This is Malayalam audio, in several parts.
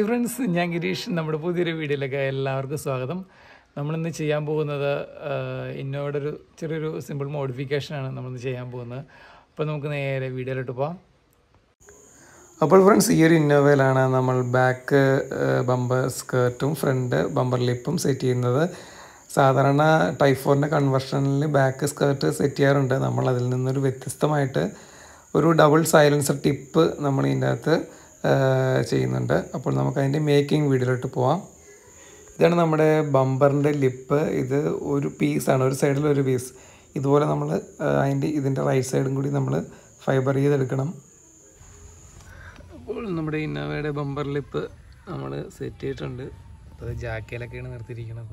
ഫ്രണ്ട്സ് ഞാൻ ഗിരീഷ് നമ്മുടെ പുതിയൊരു വീഡിയോയിലേക്ക് എല്ലാവർക്കും സ്വാഗതം നമ്മളിന്ന് ചെയ്യാൻ പോകുന്നത് ഇന്നോടെ ഒരു ചെറിയൊരു സിമ്പിൾ മോഡിഫിക്കേഷനാണ് നമ്മളിന്ന് ചെയ്യാൻ പോകുന്നത് അപ്പോൾ നമുക്ക് നേരെ വീഡിയോയിലോട്ട് പോകാം അപ്പോൾ ഫ്രണ്ട്സ് ഈ ഒരു ഇന്നോവയിലാണ് നമ്മൾ ബാക്ക് ബമ്പർ സ്കേർട്ടും ഫ്രണ്ട് ബമ്പർ ലിപ്പും സെറ്റ് ചെയ്യുന്നത് സാധാരണ ടൈപ്പ് ഫോറിൻ്റെ കൺവെർഷനിൽ ബാക്ക് സ്കേർട്ട് സെറ്റ് ചെയ്യാറുണ്ട് നമ്മൾ അതിൽ നിന്നൊരു വ്യത്യസ്തമായിട്ട് ഒരു ഡബിൾ സൈലൻസർ ടിപ്പ് നമ്മൾ ഇതിൻ്റെ അകത്ത് ചെയ്യുന്നുണ്ട് അപ്പോൾ നമുക്ക് അതിൻ്റെ മേക്കിംഗ് വീഡിയോയിലോട്ട് പോവാം ഇതാണ് നമ്മുടെ ബമ്പറിൻ്റെ ലിപ്പ് ഇത് ഒരു പീസാണ് ഒരു സൈഡിൽ ഒരു പീസ് ഇതുപോലെ നമ്മൾ അതിൻ്റെ ഇതിൻ്റെ റൈറ്റ് സൈഡും കൂടി നമ്മൾ ഫൈബർ ചെയ്തെടുക്കണം അപ്പോൾ നമ്മുടെ ഇന്നോവയുടെ ബമ്പർ ലിപ്പ് നമ്മൾ സെറ്റ് ചെയ്തിട്ടുണ്ട് അത് ജാക്കയിലൊക്കെയാണ് നിർത്തിയിരിക്കുന്നത്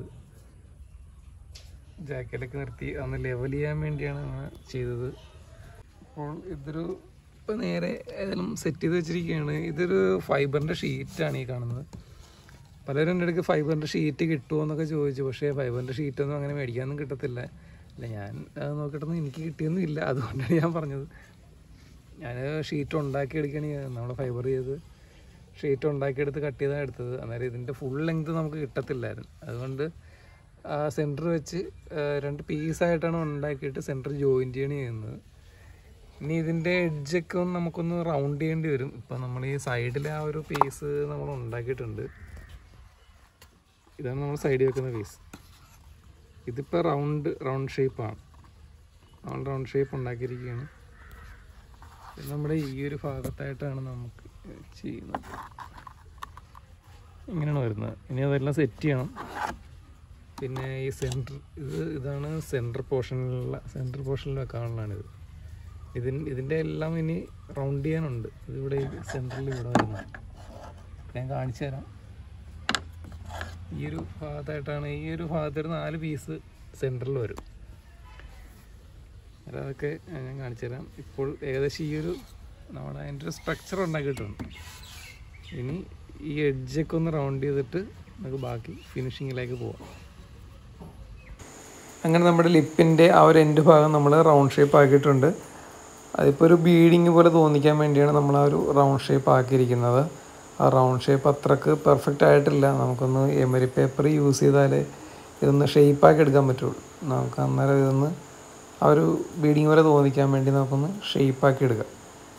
ജാക്കയിലൊക്കെ നിർത്തി അന്ന് ലെവൽ ചെയ്യാൻ വേണ്ടിയാണ് നമ്മൾ ചെയ്തത് അപ്പോൾ ഇതൊരു ഇപ്പോൾ നേരെ ഏതായാലും സെറ്റ് ചെയ്ത് വെച്ചിരിക്കുകയാണ് ഇതൊരു ഫൈബറിൻ്റെ ഷീറ്റാണ് ഈ കാണുന്നത് പലരും എൻ്റെ അടുക്ക് ഫൈബറിൻ്റെ ഷീറ്റ് കിട്ടുമോ എന്നൊക്കെ ചോദിച്ചു പക്ഷേ ഫൈബറിൻ്റെ ഷീറ്റൊന്നും അങ്ങനെ മേടിക്കാനൊന്നും കിട്ടത്തില്ല അല്ല ഞാൻ അത് നോക്കിയിട്ടൊന്നും എനിക്ക് കിട്ടിയൊന്നും ഇല്ല അതുകൊണ്ടാണ് ഞാൻ പറഞ്ഞത് ഞാൻ ഷീറ്റ് ഉണ്ടാക്കിയെടുക്കുകയാണ് ചെയ്തത് നമ്മൾ ഫൈബർ ചെയ്ത് ഷീറ്റ് ഉണ്ടാക്കിയെടുത്ത് കട്ട് ചെയ്താണ് എടുത്തത് അന്നേരം ഇതിൻ്റെ ഫുൾ ലെങ്ത് നമുക്ക് കിട്ടത്തില്ലായിരുന്നു അതുകൊണ്ട് ആ സെൻറ്റർ വെച്ച് രണ്ട് പീസായിട്ടാണ് ഉണ്ടാക്കിയിട്ട് സെൻറ്റർ ജോയിൻറ്റ് ചെയ്യണം ചെയ്യുന്നത് ഇനി ഇതിൻ്റെ എഡ്ജൊക്കെ ഒന്ന് നമുക്കൊന്ന് റൗണ്ട് ചെയ്യേണ്ടി വരും ഇപ്പം നമ്മൾ ഈ സൈഡിലെ ആ ഒരു പീസ് നമ്മൾ ഉണ്ടാക്കിയിട്ടുണ്ട് ഇതാണ് നമ്മൾ സൈഡിൽ വെക്കുന്ന പീസ് ഇതിപ്പോൾ റൗണ്ട് റൗണ്ട് ഷേപ്പാണ് നമ്മൾ റൗണ്ട് ഷേപ്പ് ഉണ്ടാക്കിയിരിക്കുകയാണ് ഇത് നമ്മുടെ ഈ ഒരു ഭാഗത്തായിട്ടാണ് നമുക്ക് ചെയ്യുന്നത് ഇങ്ങനെയാണ് വരുന്നത് ഇനി അതെല്ലാം സെറ്റ് ചെയ്യണം പിന്നെ ഈ സെൻറ്റർ ഇത് ഇതാണ് സെൻറ്റർ പോർഷനിലുള്ള സെൻറ്റർ പോർഷനിൽ വെക്കാനുള്ളതാണിത് ഇതിന് ഇതിൻ്റെ എല്ലാം ഇനി റൗണ്ട് ചെയ്യാനുണ്ട് ഇതിവിടെ സെൻറ്ററിൽ ഇവിടെ വരുന്നത് ഞാൻ കാണിച്ചു തരാം ഈ ഒരു ഭാഗത്തായിട്ടാണ് ഈ ഒരു ഭാഗത്തൊരു നാല് പീസ് സെൻറ്ററിൽ വരും അതൊക്കെ ഞാൻ കാണിച്ചു തരാം ഇപ്പോൾ ഏകദേശം ഈ ഒരു നമ്മുടെ അതിൻ്റെ ഒരു സ്ട്രക്ചർ ഉണ്ടാക്കിയിട്ടുണ്ട് ഇനി ഈ എഡ്ജൊക്കെ ഒന്ന് റൗണ്ട് ചെയ്തിട്ട് നമുക്ക് ബാക്കി ഫിനിഷിങ്ങിലേക്ക് പോവാം അങ്ങനെ നമ്മുടെ ലിപ്പിൻ്റെ ആ ഒരു എൻഡ് ഭാഗം നമ്മൾ റൗണ്ട് ഷേപ്പ് ആക്കിയിട്ടുണ്ട് അതിപ്പോൾ ഒരു ബീഡിങ് പോലെ തോന്നിക്കാൻ വേണ്ടിയാണ് നമ്മൾ ആ ഒരു റൗണ്ട് ഷേപ്പ് ആക്കിയിരിക്കുന്നത് ആ റൗണ്ട് ഷേപ്പ് അത്രക്ക് പെർഫെക്റ്റ് ആയിട്ടില്ല നമുക്കൊന്ന് എമരി പേപ്പർ യൂസ് ചെയ്താലേ ഇതൊന്ന് ഷേപ്പാക്കി എടുക്കാൻ പറ്റുള്ളൂ നമുക്ക് അന്നേരം ഇതൊന്ന് ആ ഒരു ബീഡിങ് പോലെ തോന്നിക്കാൻ വേണ്ടി നമുക്കൊന്ന് ഷേപ്പാക്കി എടുക്കാം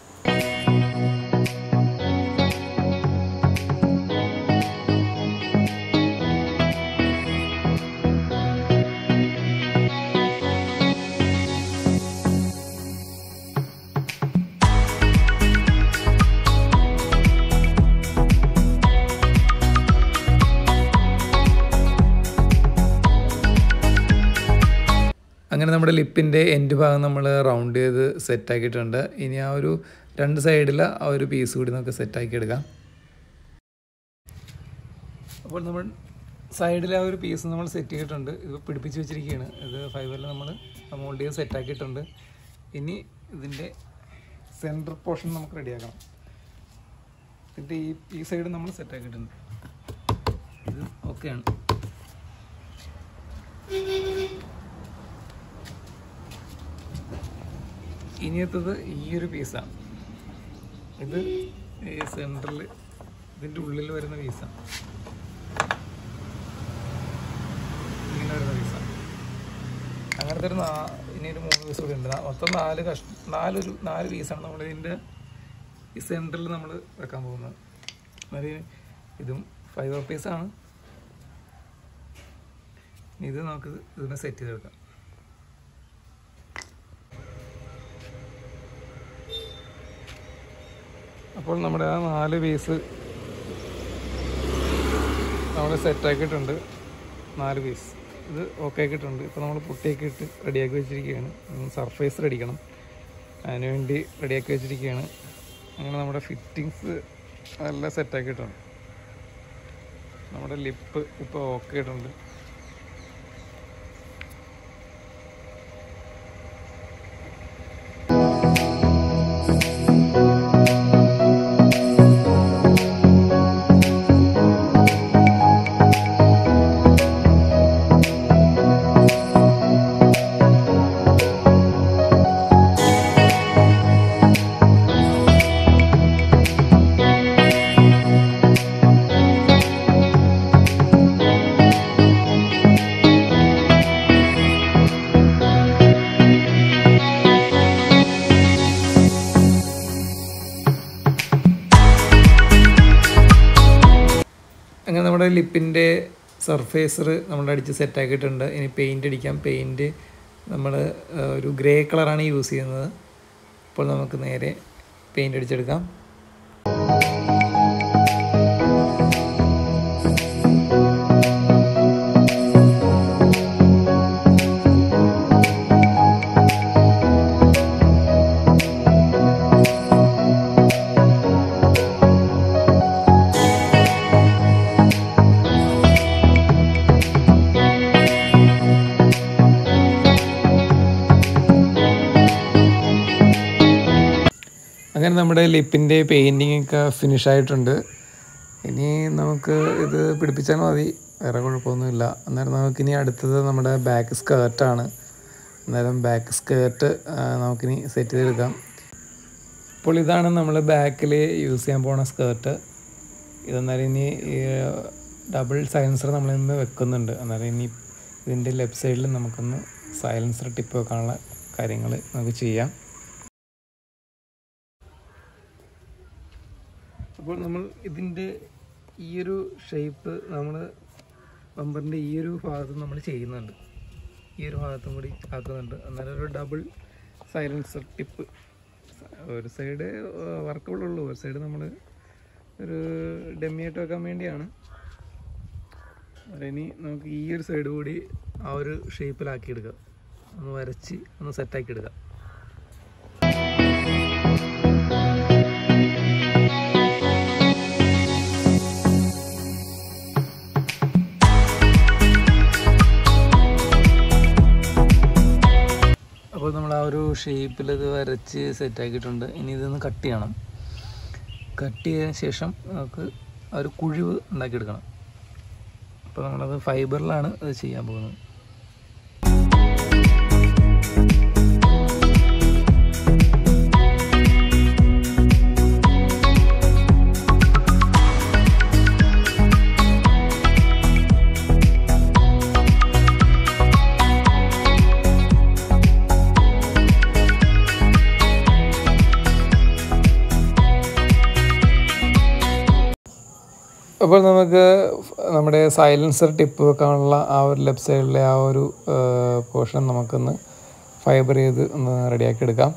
അങ്ങനെ നമ്മുടെ ലിപ്പിൻ്റെ എൻഡ് ഭാഗം നമ്മൾ റൗണ്ട് ചെയ്ത് സെറ്റ് ആക്കിയിട്ടുണ്ട് ഇനി ആ ഒരു രണ്ട് സൈഡിൽ ആ ഒരു പീസ് കൂടി നമുക്ക് സെറ്റാക്കി എടുക്കാം അപ്പോൾ നമ്മൾ സൈഡിൽ ആ ഒരു പീസ് നമ്മൾ സെറ്റ് ചെയ്തിട്ടുണ്ട് ഇത് പിടിപ്പിച്ച് വെച്ചിരിക്കുകയാണ് ഇത് ഫൈബറിൽ നമ്മൾ മോൾഡ് ചെയ്ത് സെറ്റ് ആക്കിയിട്ടുണ്ട് ഇനി ഇതിൻ്റെ സെൻറ്റർ പോർഷൻ നമുക്ക് റെഡിയാക്കണം ഇതിൻ്റെ ഈ ഈ സൈഡ് നമ്മൾ സെറ്റ് ആക്കിയിട്ടുണ്ട് ഇത് ഓക്കെയാണ് ഇനിയത്തത് ഈ ഒരു പീസാണ് ഇത് ഈ സെൻറ്ററിൽ ഇതിൻ്റെ ഉള്ളിൽ വരുന്ന പീസാണ് ഇങ്ങനെ വരുന്ന പീസാണ് അങ്ങനത്തെ ഒരു നാ ഇനി ഒരു മൂന്ന് പീസ് കൂടി ഉണ്ട് മൊത്തം നാല് കഷ്ണം നാലൊരു നാല് പീസാണ് നമ്മൾ ഇതിൻ്റെ ഈ സെൻറ്ററിൽ നമ്മൾ വെക്കാൻ പോകുന്നത് അതായത് ഇതും ഫൈബർ പീസാണ് ഇത് നമുക്ക് ഇതിനെ സെറ്റ് ചെയ്തെടുക്കാം അപ്പോൾ നമ്മുടെ ആ നാല് പീസ് നമ്മൾ സെറ്റാക്കിയിട്ടുണ്ട് നാല് പീസ് ഇത് ഓക്കെ ആക്കിയിട്ടുണ്ട് ഇപ്പോൾ നമ്മൾ പുട്ടിയൊക്കെ ഇട്ട് റെഡിയാക്കി വെച്ചിരിക്കുകയാണ് സർഫേസ് റെഡിക്കണം അതിനുവേണ്ടി റെഡിയാക്കി വെച്ചിരിക്കുകയാണ് അങ്ങനെ നമ്മുടെ ഫിറ്റിങ്സ് നല്ല സെറ്റാക്കിയിട്ടുണ്ട് നമ്മുടെ ലിപ്പ് ഇപ്പോൾ ഓക്കെ ആയിട്ടുണ്ട് നമ്മുടെ ലിപ്പിൻ്റെ സർഫേസർ നമ്മൾ അടിച്ച് സെറ്റാക്കിയിട്ടുണ്ട് ഇനി പെയിൻ്റ് അടിക്കാം പെയിൻറ്റ് നമ്മൾ ഒരു ഗ്രേ കളറാണ് യൂസ് ചെയ്യുന്നത് അപ്പോൾ നമുക്ക് നേരെ പെയിൻ്റ് അടിച്ചെടുക്കാം അങ്ങനെ നമ്മുടെ ലിപ്പിൻ്റെ പെയിൻറ്റിങ് ഒക്കെ ഫിനിഷ് ആയിട്ടുണ്ട് ഇനി നമുക്ക് ഇത് പിടിപ്പിച്ചാൽ മതി വേറെ കുഴപ്പമൊന്നുമില്ല അന്നേരം നമുക്കിനി അടുത്തത് നമ്മുടെ ബാക്ക് സ്കേർട്ടാണ് അന്നേരം ബാക്ക് സ്കേർട്ട് നമുക്കിനി സെറ്റ് ചെയ്തെടുക്കാം അപ്പോൾ ഇതാണ് നമ്മൾ ബാക്കിൽ യൂസ് ചെയ്യാൻ പോണ സ്കേർട്ട് ഇതെന്നാലും ഇനി ഡബിൾ സൈലൻസർ നമ്മളിന്ന് വെക്കുന്നുണ്ട് അന്നേരം ഇനി ഇതിൻ്റെ ലെഫ്റ്റ് സൈഡിൽ നമുക്കൊന്ന് സൈലൻസർ ടിപ്പ് വെക്കാനുള്ള കാര്യങ്ങൾ നമുക്ക് ചെയ്യാം അപ്പോൾ നമ്മൾ ഇതിൻ്റെ ഈ ഒരു ഷേപ്പ് നമ്മൾ ബമ്പറിൻ്റെ ഈ ഒരു ഭാഗത്ത് നമ്മൾ ചെയ്യുന്നുണ്ട് ഈ ഒരു ഭാഗത്തും കൂടി ആക്കുന്നുണ്ട് അന്നേരം ഒരു ഡബിൾ സൈലൻസർ ടിപ്പ് ഒരു സൈഡ് വർക്കബിൾ ഉള്ളൂ ഒരു സൈഡ് നമ്മൾ ഒരു ഡെമ്മിയായിട്ട് വെക്കാൻ വേണ്ടിയാണ് ഇനി നമുക്ക് ഈ ഒരു സൈഡ് കൂടി ആ ഒരു ഷേപ്പിലാക്കി എടുക്കുക ഒന്ന് വരച്ച് ഒന്ന് സെറ്റാക്കി എടുക്കുക അപ്പോൾ നമ്മൾ ആ ഒരു ഷേപ്പിൽ ഇത് വരച്ച് സെറ്റാക്കിയിട്ടുണ്ട് ഇനി ഇതൊന്ന് കട്ട് ചെയ്യണം കട്ട് ചെയ്തതിന് ശേഷം നമുക്ക് ആ ഒരു കുഴിവ് ഉണ്ടാക്കിയെടുക്കണം അപ്പോൾ നമ്മളത് ഫൈബറിലാണ് അത് ചെയ്യാൻ പോകുന്നത് അപ്പോൾ നമുക്ക് നമ്മുടെ സൈലൻസർ ടിപ്പ് വെക്കാനുള്ള ആ ഒരു ലെഫ്റ്റ് സൈഡിലെ ആ ഒരു പോർഷൻ നമുക്കൊന്ന് ഫൈബർ ചെയ്ത് ഒന്ന് റെഡിയാക്കി എടുക്കാം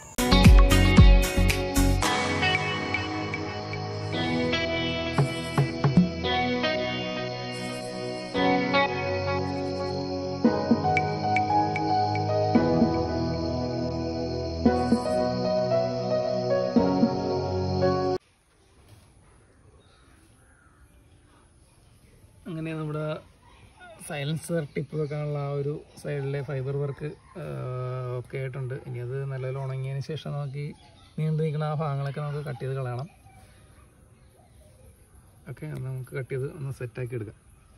അങ്ങനെ നമ്മുടെ സൈലൻസർ ടിപ്പ് വെക്കാനുള്ള ആ ഒരു സൈഡിലെ ഫൈബർ വർക്ക് ഒക്കെ ആയിട്ടുണ്ട് ഇനി അത് നല്ലപോലെ ഉണങ്ങിയതിന് ശേഷം നമുക്ക് ഈ നീണ്ടു നിൽക്കുന്ന ആ ഭാഗങ്ങളൊക്കെ നമുക്ക് കട്ട് ചെയ്ത് കളയണം ഓക്കെ നമുക്ക് കട്ട് ചെയ്ത് ഒന്ന് സെറ്റാക്കി എടുക്കാം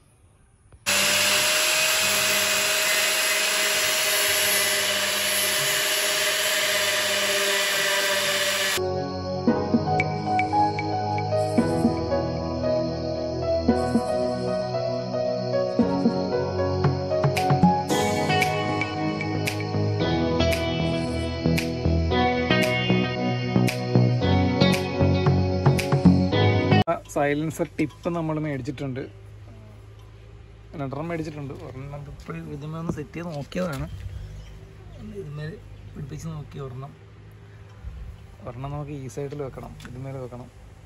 സൈലൻസർ ടിപ്പ് നമ്മൾ മേടിച്ചിട്ടുണ്ട് രണ്ടെണ്ണം മേടിച്ചിട്ടുണ്ട് ഒരെണ്ണം ഇപ്പോൾ ഇതുമേ ഒന്ന് സെറ്റ് ചെയ്ത് നോക്കിയതാണ് ഇതുമേ പിടിപ്പിച്ച് നോക്കി ഒരെണ്ണം ഒരെണ്ണം നമുക്ക് ഈ സൈഡിൽ വെക്കണം ഇതുമേൽ വെക്കണം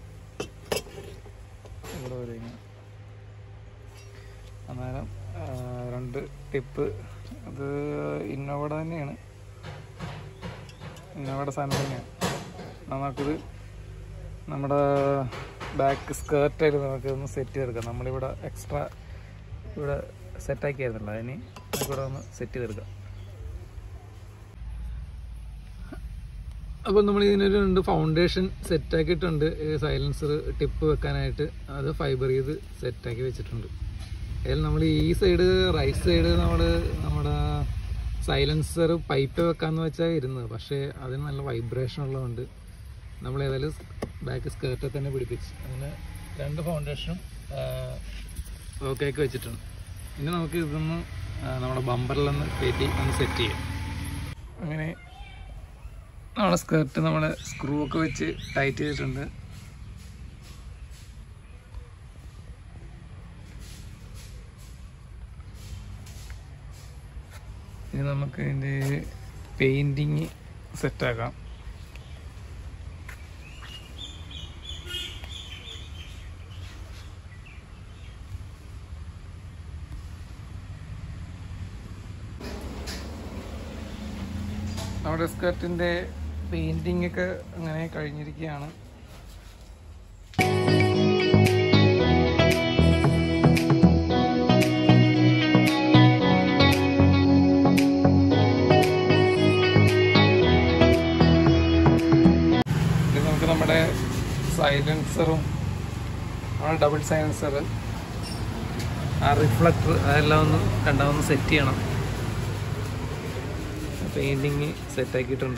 ഇവിടെ വരെ ഇങ്ങനെ അന്നേരം ആ, രണ്ട് ടിപ്പ് അത് ഇന്നോവയുടെ തന്നെയാണ് ഇന്നോവയുടെ സാധനം തന്നെയാണ് നമുക്കിത് നമ്മുടെ ബാക്ക് സ്കേർട്ടായിട്ട് നമുക്ക് ഒന്ന് സെറ്റ് ചെയ്തെടുക്കാം നമ്മളിവിടെ എക്സ്ട്രാ ഇവിടെ സെറ്റാക്കിയായിരുന്നല്ലോ അതിന് നമുക്കിവിടെ ഒന്ന് സെറ്റ് ചെയ്തെടുക്കാം അപ്പോൾ നമ്മൾ ഇതിനൊരു രണ്ട് ഫൗണ്ടേഷൻ സെറ്റാക്കിയിട്ടുണ്ട് സൈലൻസർ ടിപ്പ് വെക്കാനായിട്ട് അത് ഫൈബർ ചെയ്ത് സെറ്റാക്കി വെച്ചിട്ടുണ്ട് അതിൽ നമ്മൾ ഈ സൈഡ് റൈറ്റ് സൈഡ് നമ്മൾ നമ്മുടെ സൈലൻസർ പൈപ്പ് വെക്കാന്ന് വെച്ചാൽ ഇരുന്നത് പക്ഷേ അതിന് നല്ല വൈബ്രേഷൻ ഉള്ളതുകൊണ്ട് നമ്മൾ ഏതായാലും ബാക്ക് സ്കേർട്ടിൽ തന്നെ പിടിപ്പിച്ച് അങ്ങനെ രണ്ട് ഫൗണ്ടേഷനും ഓക്കെ ആക്കി വെച്ചിട്ടുണ്ട് ഇനി നമുക്ക് ഇതൊന്ന് ആ, നമ്മുടെ ബമ്പറിലൊന്ന് കയറ്റി ഒന്ന് സെറ്റ് ചെയ്യാം അങ്ങനെ നമ്മുടെ സ്കേർട്ട് നമ്മൾ സ്ക്രൂ ഒക്കെ വെച്ച് ടൈറ്റ് ചെയ്തിട്ടുണ്ട് ഇനി നമുക്ക് ഇതിൻ്റെ പെയിൻറ്റിങ് സെറ്റാക്കാം നമ്മുടെ സ്കർട്ടിൻ്റെ പെയിൻറ്റിങ് ഒക്കെ അങ്ങനെ കഴിഞ്ഞിരിക്കുകയാണ് ഇത് നമുക്ക് നമ്മുടെ സൈലൻസറും നമ്മുടെ ഡബിൾ സൈലൻസർ ആ റിഫ്ലക്ടർ അതെല്ലാം ഒന്ന് രണ്ടാമത് സെറ്റ് ചെയ്യണം പെയിൻറ്റിങ് സെറ്റാക്കിയിട്ടുണ്ട്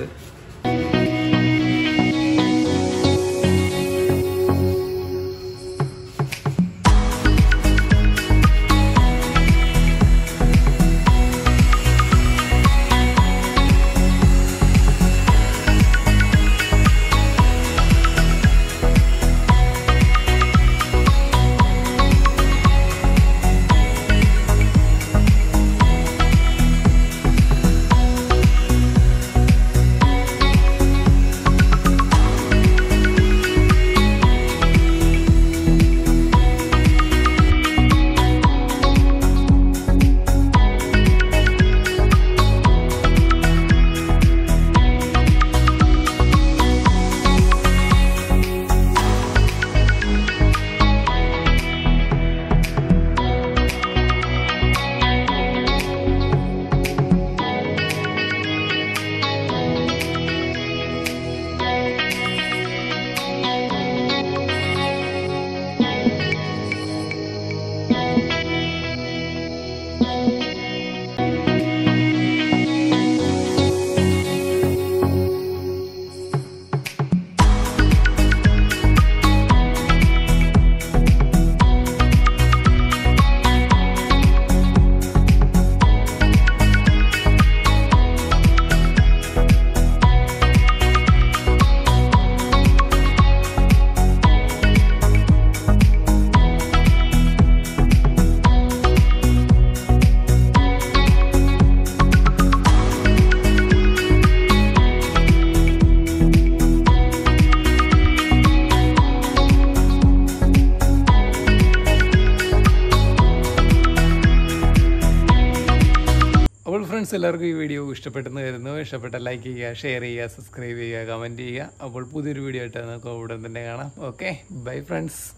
അപ്പോൾ ഫ്രണ്ട്സ് എല്ലാവർക്കും ഈ വീഡിയോ ഇഷ്ടപ്പെട്ടെന്ന് കരുതുന്നു ഇഷ്ടപ്പെട്ട ലൈക്ക് ചെയ്യുക ഷെയർ ചെയ്യുക സബ്സ്ക്രൈബ് ചെയ്യുക കമൻറ്റ് ചെയ്യുക അപ്പോൾ പുതിയൊരു വീഡിയോ ആയിട്ട് നമുക്ക് ഉടൻ തന്നെ കാണാം ഓക്കെ ബൈ ഫ്രണ്ട്സ്